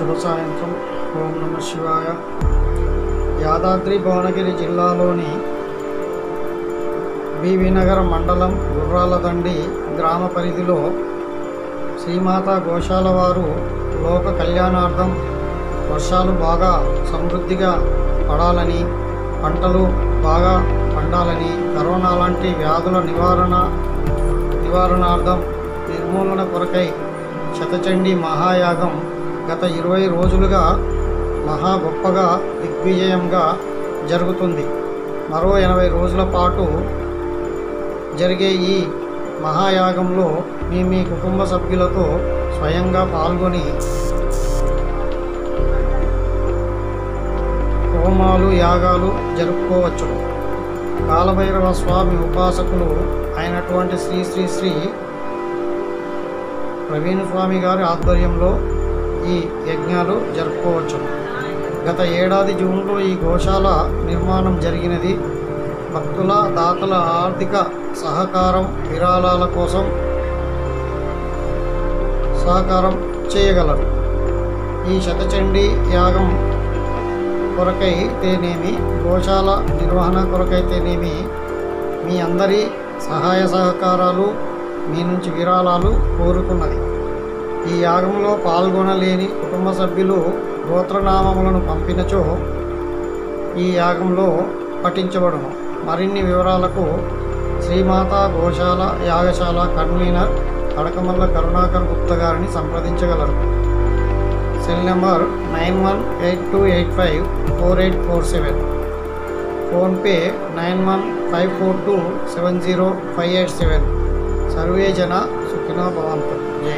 శుభ సాయంత్రం ఓం నమ శివాయ యాదాద్రి భువనగిరి జిల్లాలోని బీవీనగర్ మండలం గుర్రాలదండి గ్రామ పరిధిలో శ్రీమాత గోశాల వారు లోక కళ్యాణార్థం వర్షాలు బాగా సమృద్ధిగా పడాలని పంటలు బాగా పండాలని కరోనా లాంటి వ్యాధుల నివారణ నివారణార్థం నిర్మూలన కొరకై శతచండీ మహాయాగం గత ఇరవై రోజులుగా మహా గొప్పగా దిగ్విజయంగా జరుగుతుంది మరో ఎనభై రోజుల పాటు జరిగే ఈ మహాయాగంలో మీ మీ కుటుంబ సభ్యులతో స్వయంగా పాల్గొని హోమాలు యాగాలు జరుపుకోవచ్చు కాలభైరవ స్వామి ఉపాసకులు అయినటువంటి శ్రీ శ్రీ శ్రీ ప్రవీణ్ స్వామి గారి ఆధ్వర్యంలో ఈ యజ్ఞాలు జరుపుకోవచ్చు గత ఏడాది జూన్లో ఈ గోశాల నిర్మాణం జరిగినది భక్తుల దాతల ఆర్థిక సహకారం విరాళాల కోసం సహకారం చేయగలరు ఈ శతచండీ యాగం కొరకైతేనేమి గోశాల నిర్వహణ కొరకైతేనేమి మీ అందరి సహాయ సహకారాలు మీ నుంచి విరాళాలు కోరుకున్నది ఈ యాగంలో పాల్గొనలేని కుటుంబ సభ్యులు గోత్రనామములను పంపినచో ఈ యాగంలో పఠించబడును మరిన్ని వివరాలకు శ్రీమాత గోశాల యాగశాల కన్వీనర్ కడకమల్ల కరుణాకర్ గుప్త గారిని సంప్రదించగలరు cell number nine one eight two eight five four eight four seven PhonePe nine one five four two seven zero five eight seven సర్వే జన సుఖినో భవంతు జై